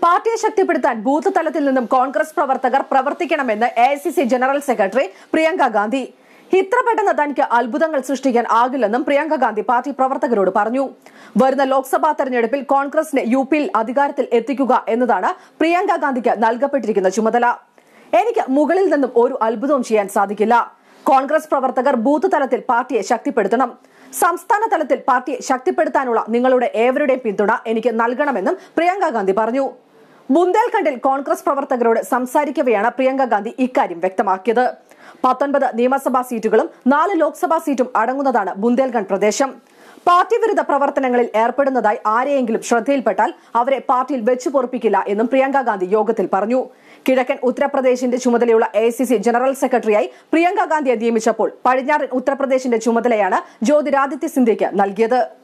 പാർട്ടിയെ ശക്തിപ്പെടുത്താൻ ബൂത്ത് തലത്തിൽ നിന്നും കോൺഗ്രസ് പ്രവർത്തകർ പ്രവർത്തിക്കണമെന്ന് A general secretary Priyanka Gandhi ഇത്ര പെട്ടെന്ന് തനിക്ക് അത്ഭുതങ്ങൾ സൃഷ്ടിക്കാൻ ആകില്ലെന്നും പ്രിയങ്ക ഗാന്ധി പാർട്ടി പ്രവർത്തകരോട് പറഞ്ഞു വരുന്ന ലോക്സഭാ തെരഞ്ഞെടുപ്പിൽ കോൺഗ്രസിനെ യു പിയിൽ അധികാരത്തിൽ എത്തിക്കുക എന്നതാണ് പ്രിയങ്ക ഗാന്ധിക്ക് നൽകപ്പെട്ടിരിക്കുന്ന ചുമതല എനിക്ക് മുകളിൽ നിന്നും ഒരു അത്ഭുതവും ചെയ്യാൻ സാധിക്കില്ല കോൺഗ്രസ് പ്രവർത്തകർ ബൂത്ത് തലത്തിൽ പാർട്ടിയെ ശക്തിപ്പെടുത്തണം സംസ്ഥാന തലത്തിൽ പാർട്ടിയെ ശക്തിപ്പെടുത്താനുള്ള നിങ്ങളുടെ ഏവരുടെയും പിന്തുണ എനിക്ക് നൽകണമെന്നും പ്രിയങ്ക ഗാന്ധി പറഞ്ഞു ബുന്ദേൽഖണ്ഡിൽ കോൺഗ്രസ് പ്രവർത്തകരോട് സംസാരിക്കവെയാണ് പ്രിയങ്ക ഗാന്ധി ഇക്കാര്യം വ്യക്തമാക്കിയത് പത്തൊൻപത് നിയമസഭാ സീറ്റുകളും നാല് ലോക്സഭാ സീറ്റും അടങ്ങുന്നതാണ് ബുന്ദേൽഖണ്ഡ് പ്രദേശം പാർട്ടി വിരുദ്ധ പ്രവർത്തനങ്ങളിൽ ഏർപ്പെടുന്നതായി ആരെയെങ്കിലും ശ്രദ്ധയിൽപ്പെട്ടാൽ അവരെ പാർട്ടിയിൽ വെച്ചു പൊറപ്പിക്കില്ല എന്നും പ്രിയങ്ക ഗാന്ധി യോഗത്തിൽ പറഞ്ഞു കിഴക്കൻ ഉത്തർപ്രദേശിന്റെ ചുമതലയുള്ള എ ജനറൽ സെക്രട്ടറിയായി പ്രിയങ്ക ഗാന്ധിയെ നിയമിച്ചപ്പോൾ പടിഞ്ഞാറൻ ഉത്തർപ്രദേശിന്റെ ചുമതലയാണ് ജ്യോതിരാദിത്യ സിന്ധ്യയ്ക്ക് നൽകിയത്